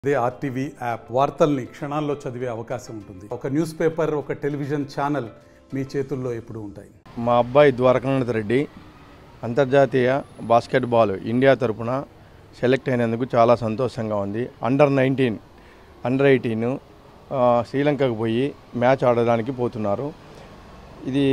అదే RTV app వార్తల్ని క్షణాల్లో చదివే అవకాశం ఉంటుంది ఒక న్యూస్ పేపర్ ఒక టెలివిజన్ ఛానల్ మీ చేతుల్లో ఎప్పుడూ ఉంటాయి మా అబ్బాయి ద్వారకానాథ్ రెడ్డి అంతర్జాతీయ బాస్కెట్బాల్ ఇండియా తరపున సెలెక్ట్ అయినందుకు చాలా సంతోషంగా ఉంది అండర్ నైన్టీన్ అండర్ ఎయిటీన్ శ్రీలంకకు పోయి మ్యాచ్ ఆడడానికి పోతున్నారు ఇది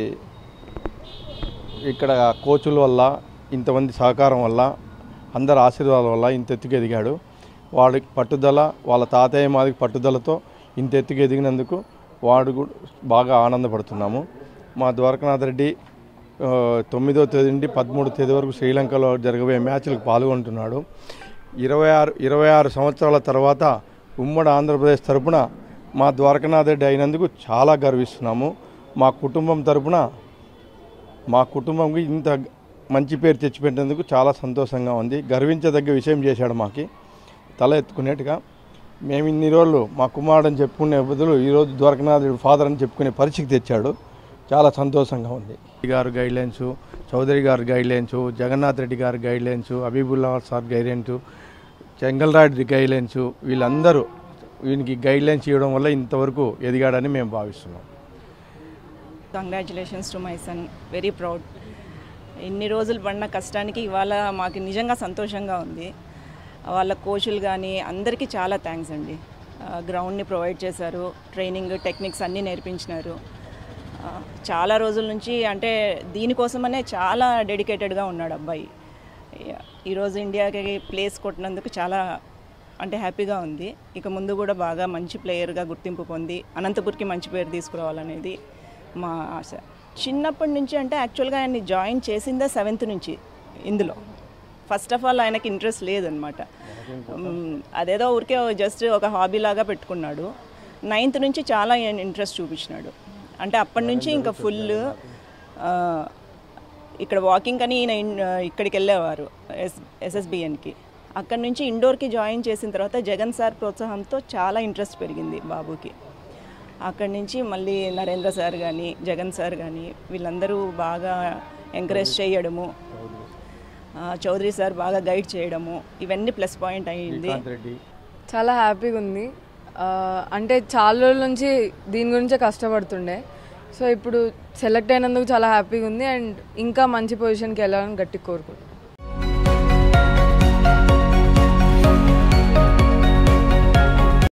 ఇక్కడ కోచుల వల్ల ఇంతమంది సహకారం వల్ల అందరి ఆశీర్వాదాల వల్ల ఇంత ఎత్తుకు ఎదిగాడు వాడికి పట్టుదల వాళ్ళ తాతయ్య మాదికి పట్టుదలతో ఇంత ఎత్తుకు ఎదిగినందుకు వాడు కూడా బాగా ఆనందపడుతున్నాము మా ద్వారకనాథ్ రెడ్డి ఆ, తొమ్మిదో తేదీ నుండి పదమూడు తేదీ వరకు శ్రీలంకలో జరగబోయే మ్యాచ్లకు పాల్గొంటున్నాడు ఇరవై ఆరు ఇరవై ఆరు సంవత్సరాల తర్వాత ఉమ్మడి ఆంధ్రప్రదేశ్ తరపున మా ద్వారకనాథ్ రెడ్డి అయినందుకు చాలా గర్విస్తున్నాము మా కుటుంబం తరపున మా కుటుంబంకి ఇంత మంచి పేరు తెచ్చిపెట్టినందుకు చాలా సంతోషంగా ఉంది గర్వించదగ్గ విషయం చేశాడు మాకి తల ఎత్తుకునేట్టుగా మేము ఇన్ని రోజులు మా కుమారుడు అని చెప్పుకునే బదులు ఈరోజు ద్వారకనాథ్ ఫాదర్ అని చెప్పుకునే పరిస్థితి తెచ్చాడు చాలా సంతోషంగా ఉంది గారు గైడ్లైన్స్ చౌదరి గారి గైడ్లైన్స్ జగన్నాథ్ రెడ్డి గారి guidelines Habibullah sir guidelines Chengalrayudu guidelines వీళ్ళందరూ వీనికి గైడ్లైన్స్ ఇవ్వడం వల్ల ఇంతవరకు ఎదిగాడని మేము భావిస్తున్నాం congratulations to my son very proud ఇన్ని రోజులు పడిన కష్టానికి ఇవాళ మాకు నిజంగా సంతోషంగా ఉంది వాళ్ళ కోచులు కానీ అందరికీ చాలా థ్యాంక్స్ అండి గ్రౌండ్ని ప్రొవైడ్ చేశారు ట్రైనింగ్ టెక్నిక్స్ అన్నీ నేర్పించినారు ఆ, చాలా రోజుల నుంచి అంటే దీనికోసమనే చాలా డెడికేటెడ్గా ఉన్నాడు అబ్బాయి ఈరోజు ఇండియాకి ప్లేస్ కొట్టినందుకు చాలా అంటే హ్యాపీగా ఉంది ఇక ముందు కూడా బాగా మంచి ప్లేయర్గా గుర్తింపు పొంది అనంతపూర్కి మంచి పేరు తీసుకురావాలనేది మా ఆశ చిన్నప్పటి నుంచి అంటే యాక్చువల్గా ఆయన్ని జాయిన్ చేసిందే సెవెంత్ నుంచి ఇందులో ఫస్ట్ ఆఫ్ ఆల్ ఆయనకి ఇంట్రెస్ట్ లేదనమాట మ్, అదేదో ఊరికే జస్ట్ ఒక హాబీ లాగా పెట్టుకున్నాడు నైన్త్ నుంచి చాలా ఇంట్రెస్ట్ చూపించినాడు అంటే అప్పటి నుంచి ఇంకా ఫుల్ ఇక్కడ వాకింగ్ అని ఈయన ఇన్- ఇక్కడికి వెళ్ళేవారు ఎస్ ఎస్ఎస్బిఎన్కి అక్కడ నుంచి ఇండోర్కి జాయిన్ చేసిన తర్వాత జగన్ సార్ ప్రోత్సాహంతో చాలా ఇంట్రెస్ట్ పెరిగింది బాబుకి అక్కడి నుంచి మళ్ళీ నరేంద్ర సార్ కానీ జగన్ సార్ కానీ వీళ్ళందరూ బాగా ఎంకరేజ్ చేయడము ఆ, చౌదరి సార్ బాగా గైడ్ చేయడము ఇవన్నీ ప్లస్ పాయింట్ అయ్యింది రెడ్డి చాలా హ్యాపీగా ఉంది ఆ, అంటే చాలా రోజుల నుంచి దీని గురించే కష్టపడుతుండే సో ఇప్పుడు సెలెక్ట్ అయినందుకు చాలా హ్యాపీగా ఉంది అండ్ ఇంకా మంచి పొజిషన్కి వెళ్ళాలని గట్టి కోరుకుంటున్నాను